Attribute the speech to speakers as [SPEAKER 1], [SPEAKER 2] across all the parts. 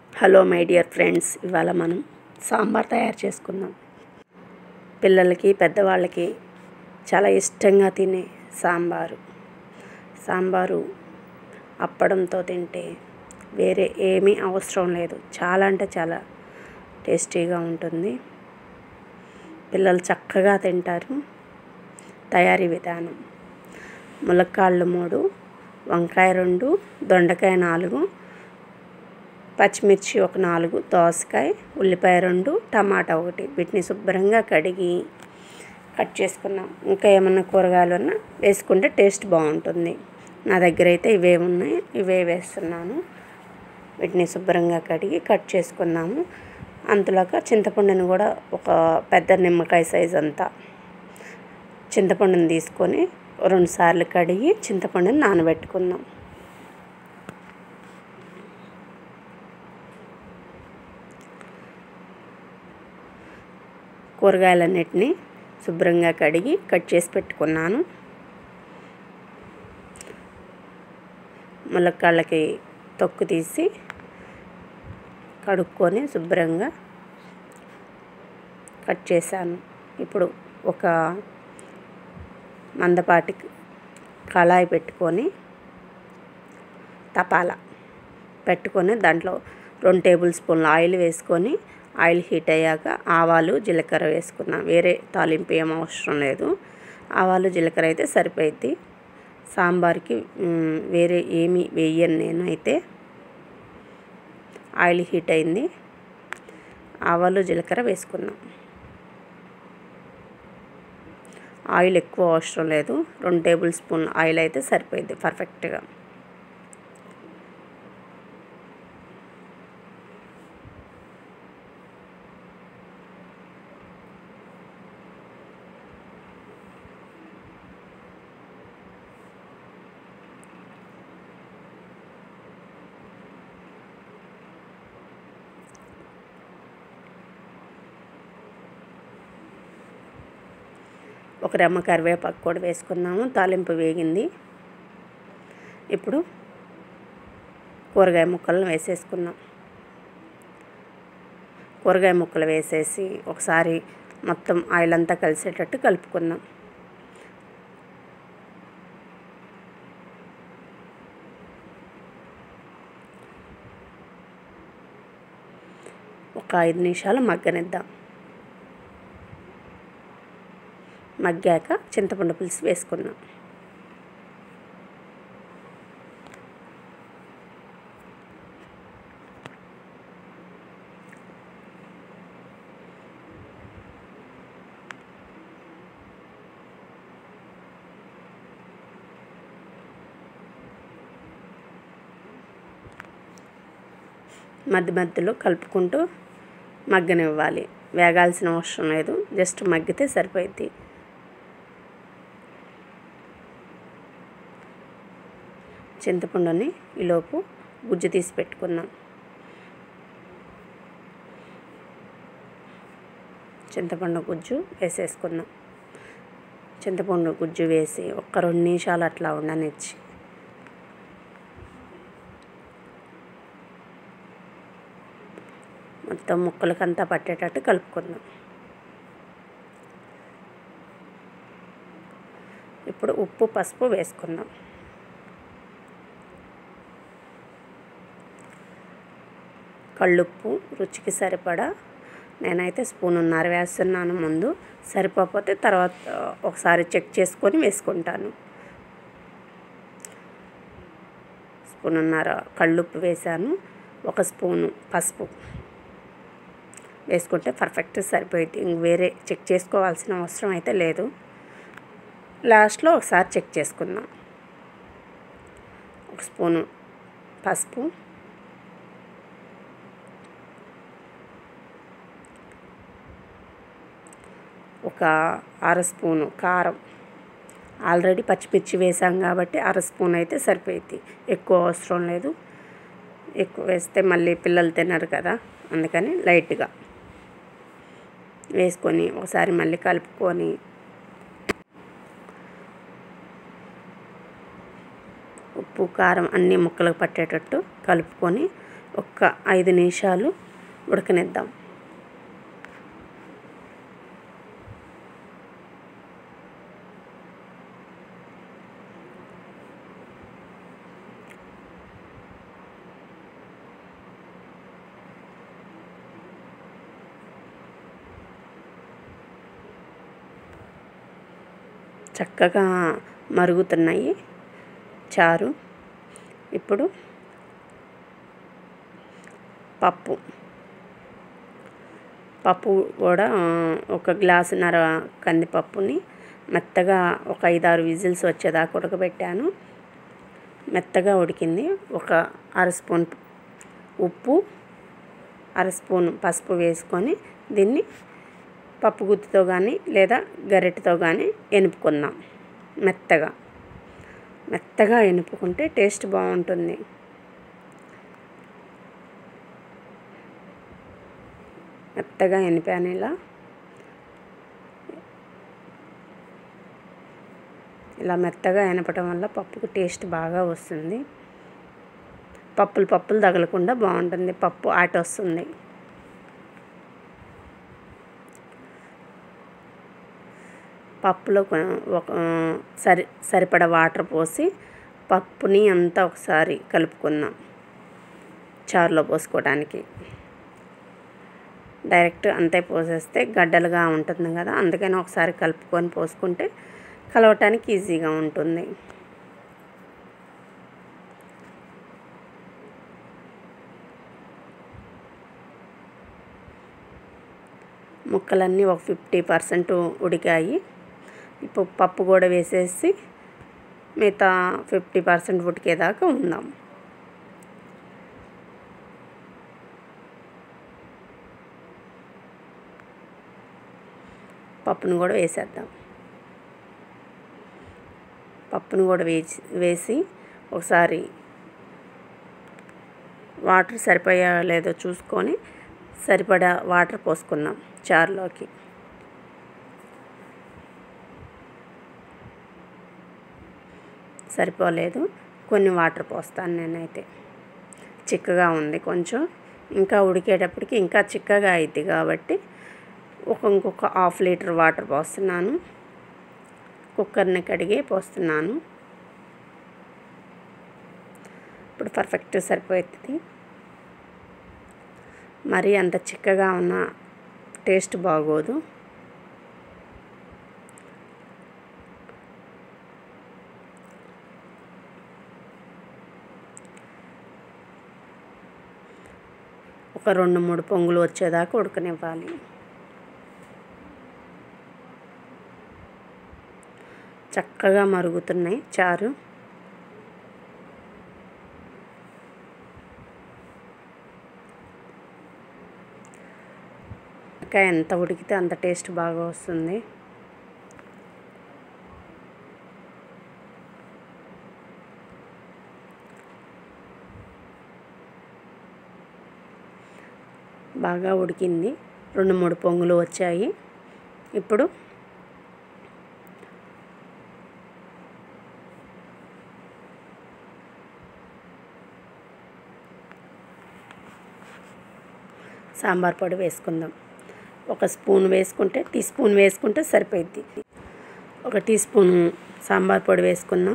[SPEAKER 1] hello my dear friends ఇవాళ మనం సాంబార్ తయారు చేసుకుందాం పిల్లలకి పెద్దవాళ్ళకి చాలా ఇష్టంగా తినే సాంబారు సాంబారు అప్పడంతో తింటే వేరే ఏమీ అవసరం లేదు చాలా అంటే చాలా టేస్టీగా ఉంటుంది పిల్లలు చక్కగా తింటారు తయారీ విధానం ములక్కాళ్ళు మూడు వంకాయ రెండు దొండకాయ నాలుగు పచ్చిమిర్చి ఒక నాలుగు దోసకాయ ఉల్లిపాయ రెండు టమాటా ఒకటి వీటిని శుభ్రంగా కడిగి కట్ చేసుకున్నాం ఇంకా ఏమన్నా కూరగాయలు ఉన్నా వేసుకుంటే టేస్ట్ బాగుంటుంది నా దగ్గర అయితే ఇవే ఉన్నాయి ఇవే వేస్తున్నాను వీటిని శుభ్రంగా కడిగి కట్ చేసుకున్నాము అంతలోక చింతపండుని కూడా ఒక పెద్ద నిమ్మకాయ సైజ్ అంతా చింతపండుని తీసుకొని రెండు సార్లు కడిగి చింతపండుని నానబెట్టుకుందాం కూరగాయలన్నిటినీ శుభ్రంగా కడిగి కట్ చేసి పెట్టుకున్నాను ములక్కాళ్ళకి తొక్కు తీసి కడుక్కొని శుభ్రంగా కట్ చేశాను ఇప్పుడు ఒక మందపాటి కళాయి పెట్టుకొని తపాల పెట్టుకొని దాంట్లో రెండు టేబుల్ స్పూన్ల ఆయిల్ వేసుకొని ఆయిల్ హీట్ అయ్యాక ఆవాలు జీలకర్ర వేసుకున్నాం వేరే తాలింపు ఏం అవసరం లేదు ఆవాలు జీలకర్ర అయితే సరిపోయిద్ది సాంబార్కి వేరే ఏమి వేయను నేను అయితే ఆయిల్ హీట్ అయింది ఆవాలు జీలకర్ర వేసుకున్నాం ఆయిల్ ఎక్కువ అవసరం లేదు రెండు టేబుల్ స్పూన్ ఆయిల్ అయితే సరిపోయింది పర్ఫెక్ట్గా ఒక రెమ్మ కరివేపాకు కూడా వేసుకున్నాము తాలింపు వేగింది ఇప్పుడు కూరగాయ ముక్కలను వేసేసుకున్నాం కూరగాయ ముక్కలు వేసేసి ఒకసారి మొత్తం ఆయిల్ అంతా కలిసేటట్టు కలుపుకుందాం ఒక ఐదు నిమిషాలు మగ్గనిద్దాం మగ్గాక చింతపండు పులుసు వేసుకుందాం మధ్య మధ్యలో కలుపుకుంటూ మగ్గనివ్వాలి వేగాల్సిన అవసరం లేదు జస్ట్ మగ్గితే సరిపోద్ది చింతపండుని ఈలోపు గుజ్జు తీసి పెట్టుకుందాం చింతపండు గుజ్జు వేసేసుకుందాం చింతపండు గుజ్జు వేసి ఒక్క రెండు నిమిషాలు అట్లా ఉండనిచ్చి మొత్తం ముక్కలకంతా పట్టేటట్టు కలుపుకుందాం ఇప్పుడు ఉప్పు పసుపు వేసుకుందాం కళ్ళుప్పు రుచికి సరిపడా నేనైతే స్పూనున్నర వేస్తున్నాను ముందు సరిపోతే తర్వాత ఒకసారి చెక్ చేసుకొని వేసుకుంటాను స్పూనున్నర కళ్ళుప్పు వేసాను ఒక స్పూను పసుపు వేసుకుంటే పర్ఫెక్ట్ సరిపోయింది ఇంక వేరే చెక్ చేసుకోవాల్సిన అవసరం అయితే లేదు లాస్ట్లో ఒకసారి చెక్ చేసుకుందాం ఒక స్పూను పసుపు ఒక అర స్పూను కారం ఆల్రెడీ పచ్చిమిర్చి వేసాం కాబట్టి అర స్పూన్ అయితే సరిపోయింది ఎక్కువ అవసరం లేదు ఎక్కువ వేస్తే మళ్ళీ పిల్లలు తినరు కదా అందుకని లైట్గా వేసుకొని ఒకసారి మళ్ళీ కలుపుకొని ఉప్పు కారం అన్ని ముక్కలకు పట్టేటట్టు కలుపుకొని ఒక్క ఐదు నిమిషాలు ఉడకనిద్దాం చక్కగా మరుగుతున్నాయి చారు ఇప్పుడు పప్పు పప్పు కూడా ఒక గ్లాసున్నర కందిపప్పుని మెత్తగా ఒక ఐదారు విజిల్స్ వచ్చేదాకా ఉడకబెట్టాను మెత్తగా ఉడికింది ఒక అర స్పూన్ ఉప్పు అర స్పూన్ పసుపు వేసుకొని దీన్ని పప్పు గుత్తితో కానీ లేదా గరిటెతో కానీ ఎనుపుకుందాం మెత్తగా మెత్తగా ఎనుపుకుంటే టేస్ట్ బాగుంటుంది మెత్తగా ఎనిపాను ఇలా ఇలా మెత్తగా ఎనపటం వల్ల పప్పుకు టేస్ట్ బాగా వస్తుంది పప్పులు పప్పులు తగలకుండా బాగుంటుంది పప్పు ఆట వస్తుంది పప్పులో ఒక సరి సరిపడ వాటర్ పోసి పప్పుని అంతా ఒకసారి కలుపుకుందాం చారులో పోసుకోవడానికి డైరెక్ట్ అంతే పోసేస్తే గడ్డలుగా ఉంటుంది కదా అందుకని ఒకసారి కలుపుకొని పోసుకుంటే కలవటానికి ఈజీగా ఉంటుంది ముక్కలన్నీ ఒక ఫిఫ్టీ పర్సెంట్ ఉడికాయి ఇప్పుడు పప్పు కూడా వేసేసి మిగతా ఫిఫ్టీ పర్సెంట్ ఉడికేదాకా ఉందాం పప్పును కూడా వేసేద్దాం పప్పును కూడా వేసి వేసి ఒకసారి వాటర్ సరిపోయా లేదో చూసుకొని సరిపడా వాటర్ పోసుకుందాం చారులోకి సరిపోలేదు కొన్ని వాటర్ పోస్తాను నేనైతే చిక్కగా ఉంది కొంచెం ఇంకా ఉడికేటప్పటికి ఇంకా చిక్కగా అయింది కాబట్టి ఒక ఇంకొక హాఫ్ లీటర్ వాటర్ పోస్తున్నాను కుక్కర్ని కడిగి పోస్తున్నాను ఇప్పుడు పర్ఫెక్ట్ సరిపోతుంది మరీ అంత చిక్కగా ఉన్న టేస్ట్ బాగోదు ఒక రెండు మూడు పొంగులు వచ్చేదాకా ఉడకనివ్వాలి చక్కగా మరుగుతున్నాయి చారు ఇంకా ఎంత ఉడికితే అంత టేస్ట్ బాగా వస్తుంది బాగా ఉడికింది రెండు మూడు పొంగులు వచ్చాయి ఇప్పుడు సాంబార్ పొడి వేసుకుందాం ఒక స్పూన్ వేసుకుంటే టీ స్పూన్ వేసుకుంటే సరిపోద్ది ఒక టీ స్పూన్ సాంబార్ పొడి వేసుకుందాం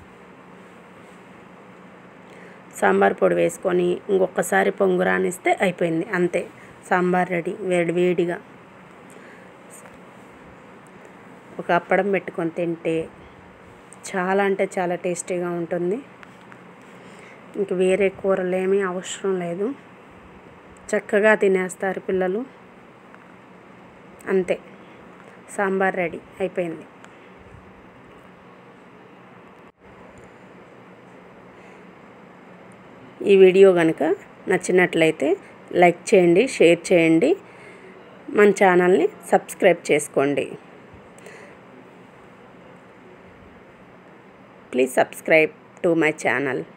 [SPEAKER 1] సాంబార్ పొడి వేసుకొని ఇంకొకసారి పొంగు రానిస్తే అయిపోయింది అంతే సాంబార్ రెడీ వేడి వేడిగా ఒక అప్పడం పెట్టుకొని తింటే చాలా అంటే చాలా టేస్టీగా ఉంటుంది ఇంక వేరే కూరలు ఏమీ అవసరం లేదు చక్కగా తినేస్తారు పిల్లలు అంతే సాంబార్ రెడీ అయిపోయింది ఈ వీడియో కనుక నచ్చినట్లయితే లైక్ చేయండి షేర్ చేయండి మన ఛానల్ని సబ్స్క్రైబ్ చేసుకోండి please subscribe to my channel